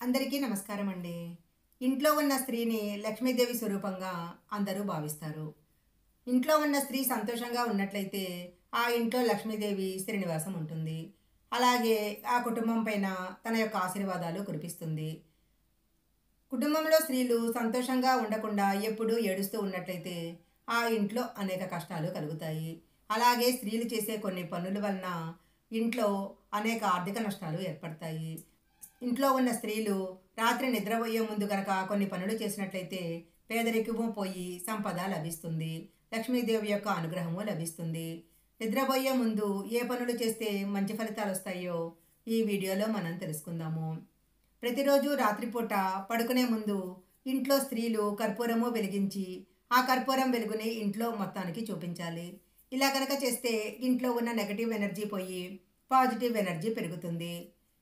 అందరికీ నమస్కారం అండి ఇంట్లో ఉన్న స్త్రీని లక్ష్మీదేవి స్వరూపంగా అందరూ భావిస్తారు ఇంట్లో ఉన్న స్త్రీ సంతోషంగా ఉన్నట్లయితే ఆ ఇంట్లో లక్ష్మీదేవి శ్రీనివాసం ఉంటుంది అలాగే ఆ కుటుంబం పైన తన యొక్క ఆశీర్వాదాలు కురిపిస్తుంది కుటుంబంలో స్త్రీలు సంతోషంగా ఉండకుండా ఎప్పుడూ ఏడుస్తూ ఉన్నట్లయితే ఆ ఇంట్లో అనేక కష్టాలు కలుగుతాయి అలాగే స్త్రీలు చేసే కొన్ని పనుల వలన ఇంట్లో అనేక ఆర్థిక నష్టాలు ఏర్పడతాయి ఇంట్లో ఉన్న స్త్రీలు రాత్రి నిద్రపోయే ముందు కనుక కొన్ని పనులు చేసినట్లయితే పేదరికము పోయి సంపద లభిస్తుంది లక్ష్మీదేవి యొక్క అనుగ్రహము లభిస్తుంది నిద్రపోయే ముందు ఏ పనులు చేస్తే మంచి ఫలితాలు వస్తాయో ఈ వీడియోలో మనం తెలుసుకుందాము ప్రతిరోజు రాత్రిపూట పడుకునే ముందు ఇంట్లో స్త్రీలు కర్పూరము వెలిగించి ఆ కర్పూరం వెలుగుని ఇంట్లో మొత్తానికి చూపించాలి ఇలా కనుక చేస్తే ఇంట్లో ఉన్న నెగటివ్ ఎనర్జీ పోయి పాజిటివ్ ఎనర్జీ పెరుగుతుంది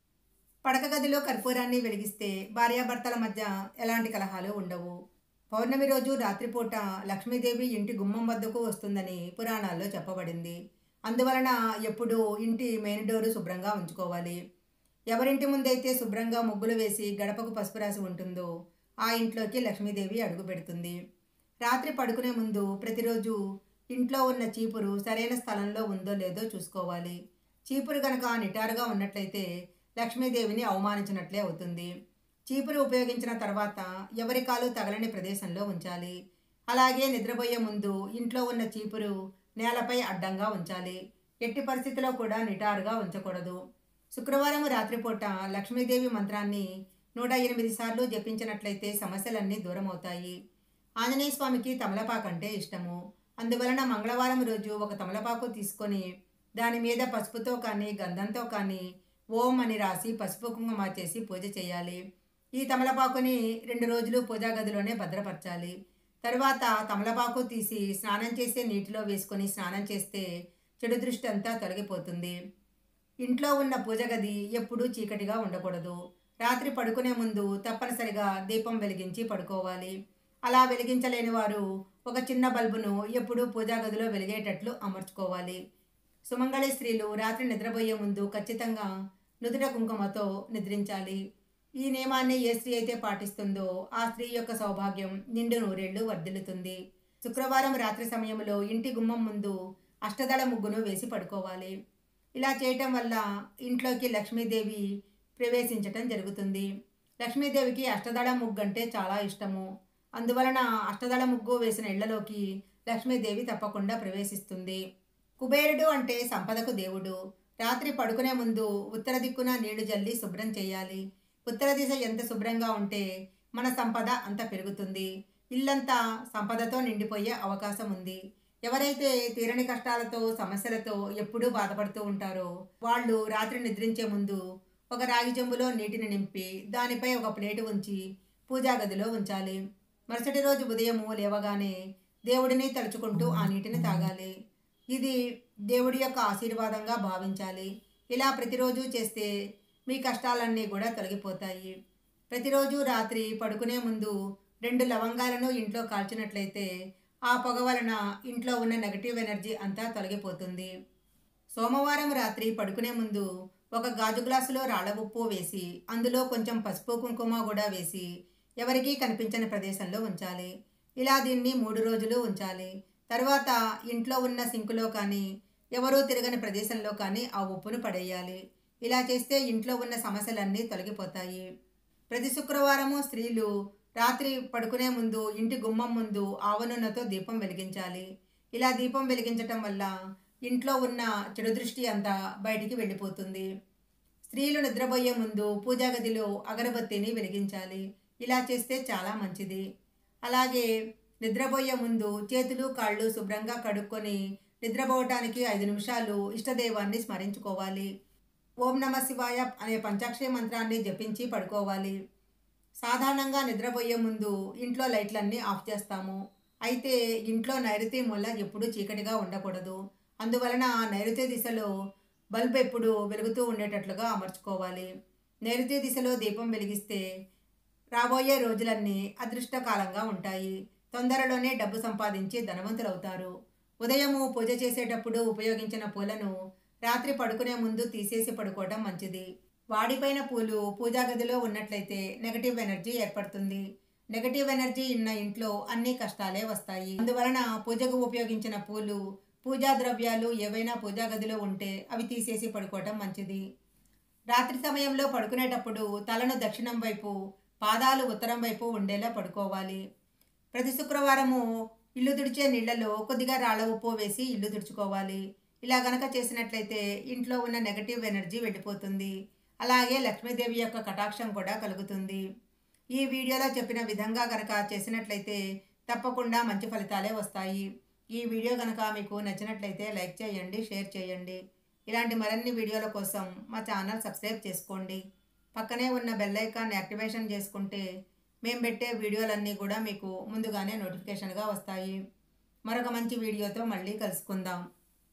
పడక గదిలో కర్పూరాన్ని వెలిగిస్తే భార్యాభర్తల మధ్య ఎలాంటి కలహాలు ఉండవు పౌర్ణమి రోజు రాత్రిపూట లక్ష్మీదేవి ఇంటి గుమ్మం వద్దకు వస్తుందని పురాణాల్లో చెప్పబడింది అందువలన ఎప్పుడూ ఇంటి మెయిన్ డోరు శుభ్రంగా ఉంచుకోవాలి ఎవరింటి ముందైతే శుభ్రంగా ముగ్గులు వేసి గడపకు పసుపు రాసి ఉంటుందో ఆ ఇంట్లోకి లక్ష్మీదేవి అడుగు పెడుతుంది రాత్రి పడుకునే ముందు ప్రతిరోజు ఇంట్లో ఉన్న చీపురు సరైన స్థలంలో ఉందో లేదో చూసుకోవాలి చీపురు గనక నిటారుగా ఉన్నట్లయితే లక్ష్మీదేవిని అవమానించినట్లే అవుతుంది చీపురు ఉపయోగించిన తర్వాత ఎవరి కాలు తగలని ప్రదేశంలో ఉంచాలి అలాగే నిద్రపోయే ముందు ఇంట్లో ఉన్న చీపురు నేలపై అడ్డంగా ఉంచాలి ఎట్టి పరిస్థితిలో కూడా నిటారుగా ఉంచకూడదు శుక్రవారం రాత్రిపూట లక్ష్మీదేవి మంత్రాన్ని నూట ఎనిమిది సార్లు జపించినట్లయితే సమస్యలన్నీ దూరం అవుతాయి ఆంజనేయ స్వామికి తమలపాకు అంటే ఇష్టము అందువలన మంగళవారం రోజు ఒక తమలపాకు తీసుకొని దాని మీద పసుపుతో కానీ గంధంతో కానీ ఓం అని రాసి పసుపు కుంకుమ చేసి పూజ చేయాలి ఈ తమలపాకుని రెండు రోజులు పూజా గదిలోనే భద్రపరచాలి తరువాత తమలపాకు తీసి స్నానం చేసే నీటిలో వేసుకొని స్నానం చేస్తే చెడు దృష్టి అంతా తొలగిపోతుంది ఇంట్లో ఉన్న పూజ గది ఎప్పుడూ చీకటిగా ఉండకూడదు రాత్రి పడుకునే ముందు తప్పనిసరిగా దీపం వెలిగించి పడుకోవాలి అలా వెలిగించలేని వారు ఒక చిన్న బల్బును ఎప్పుడూ పూజా గదిలో వెలిగేటట్లు అమర్చుకోవాలి సుమంగళి స్త్రీలు రాత్రి నిద్రపోయే ముందు ఖచ్చితంగా నుదుట కుంకుమతో నిద్రించాలి ఈ నియమాన్ని ఏ స్త్రీ అయితే పాటిస్తుందో ఆ స్త్రీ యొక్క సౌభాగ్యం నిండు నూరేళ్లు వర్ధిల్లుతుంది శుక్రవారం రాత్రి సమయంలో ఇంటి గుమ్మం ముందు అష్టదళ ముగ్గును వేసి పడుకోవాలి ఇలా చేయటం వల్ల ఇంట్లోకి లక్ష్మీదేవి ప్రవేశించటం జరుగుతుంది లక్ష్మీదేవికి అష్టదళ ముగ్గు అంటే చాలా ఇష్టము అందువలన అష్టదళ ముగ్గు వేసిన ఇళ్లలోకి లక్ష్మీదేవి తప్పకుండా ప్రవేశిస్తుంది కుబేరుడు అంటే సంపదకు దేవుడు రాత్రి పడుకునే ముందు ఉత్తర దిక్కున నీళ్లు జల్లి శుభ్రం చేయాలి ఉత్తర దిశ ఎంత శుభ్రంగా ఉంటే మన సంపద అంత పెరుగుతుంది ఇల్లంతా సంపదతో నిండిపోయే అవకాశం ఉంది ఎవరైతే తీరని కష్టాలతో సమస్యలతో ఎప్పుడూ బాధపడుతూ ఉంటారో వాళ్ళు రాత్రి నిద్రించే ముందు ఒక రాగి చెంబులో నీటిని నింపి దానిపై ఒక ప్లేటు ఉంచి పూజా గదిలో ఉంచాలి మరుసటి రోజు ఉదయము లేవగానే దేవుడిని తలుచుకుంటూ ఆ నీటిని తాగాలి ఇది దేవుడి యొక్క ఆశీర్వాదంగా భావించాలి ఇలా ప్రతిరోజు చేస్తే మీ కష్టాలన్నీ కూడా తొలగిపోతాయి ప్రతిరోజు రాత్రి పడుకునే ముందు రెండు లవంగాలను ఇంట్లో కాల్చినట్లయితే ఆ పొగ వలన ఇంట్లో ఉన్న నెగటివ్ ఎనర్జీ అంతా తొలగిపోతుంది సోమవారం రాత్రి పడుకునే ముందు ఒక గాజు గ్లాసులో రాళ్ళ ఉప్పు వేసి అందులో కొంచెం పసుపు కుంకుమ కూడా వేసి ఎవరికీ కనిపించని ప్రదేశంలో ఉంచాలి ఇలా దీన్ని మూడు రోజులు ఉంచాలి తర్వాత ఇంట్లో ఉన్న సింకులో కానీ ఎవరూ తిరగని ప్రదేశంలో కానీ ఆ ఉప్పును పడేయాలి ఇలా చేస్తే ఇంట్లో ఉన్న సమస్యలన్నీ తొలగిపోతాయి ప్రతి శుక్రవారము స్త్రీలు రాత్రి పడుకునే ముందు ఇంటి గుమ్మం ముందు ఆవనూనెతో దీపం వెలిగించాలి ఇలా దీపం వెలిగించటం వల్ల ఇంట్లో ఉన్న చెడు దృష్టి అంతా బయటికి వెళ్ళిపోతుంది స్త్రీలు నిద్రపోయే ముందు పూజా గదిలో అగరబత్తిని వెలిగించాలి ఇలా చేస్తే చాలా మంచిది అలాగే నిద్రపోయే ముందు చేతులు కాళ్ళు శుభ్రంగా కడుక్కొని నిద్రపోవటానికి ఐదు నిమిషాలు ఇష్టదైవాన్ని స్మరించుకోవాలి ఓం నమ శివాయ అనే పంచాక్షరి మంత్రాన్ని జపించి పడుకోవాలి సాధారణంగా నిద్రపోయే ముందు ఇంట్లో లైట్లన్నీ ఆఫ్ చేస్తాము అయితే ఇంట్లో నైరుతి మూల ఎప్పుడూ చీకటిగా ఉండకూడదు అందువలన నైరుతి దిశలో బల్బ్ ఎప్పుడు వెలుగుతూ ఉండేటట్లుగా అమర్చుకోవాలి నైరుతి దిశలో దీపం వెలిగిస్తే రాబోయే రోజులన్నీ అదృష్టకాలంగా ఉంటాయి తొందరలోనే డబ్బు సంపాదించి ధనవంతులవుతారు ఉదయము పూజ చేసేటప్పుడు ఉపయోగించిన పూలను రాత్రి పడుకునే ముందు తీసేసి పడుకోవడం మంచిది వాడిపోయిన పూలు పూజా గదిలో ఉన్నట్లయితే నెగటివ్ ఎనర్జీ ఏర్పడుతుంది నెగటివ్ ఎనర్జీ ఉన్న ఇంట్లో అన్ని కష్టాలే వస్తాయి అందువలన పూజకు ఉపయోగించిన పూలు పూజా ద్రవ్యాలు ఏవైనా పూజా గదిలో ఉంటే అవి తీసేసి పడుకోవటం మంచిది రాత్రి సమయంలో పడుకునేటప్పుడు తలను దక్షిణం వైపు పాదాలు ఉత్తరం వైపు ఉండేలా పడుకోవాలి ప్రతి శుక్రవారము ఇల్లు తుడిచే నీళ్లలో కొద్దిగా రాళ్ళ ఉప్పు వేసి ఇల్లు తుడుచుకోవాలి ఇలా గనక చేసినట్లయితే ఇంట్లో ఉన్న నెగటివ్ ఎనర్జీ వెళ్ళిపోతుంది అలాగే లక్ష్మీదేవి యొక్క కటాక్షం కూడా కలుగుతుంది ఈ వీడియోలో చెప్పిన విధంగా గనక చేసినట్లయితే తప్పకుండా మంచి ఫలితాలే వస్తాయి ఈ వీడియో కనుక మీకు నచ్చినట్లయితే లైక్ చేయండి షేర్ చేయండి ఇలాంటి మరిన్ని వీడియోల కోసం మా ఛానల్ సబ్స్క్రైబ్ చేసుకోండి పక్కనే ఉన్న బెల్ ఐకాన్ యాక్టివేషన్ చేసుకుంటే మేము పెట్టే వీడియోలన్నీ కూడా మీకు ముందుగానే నోటిఫికేషన్గా వస్తాయి మరొక మంచి వీడియోతో మళ్ళీ కలుసుకుందాం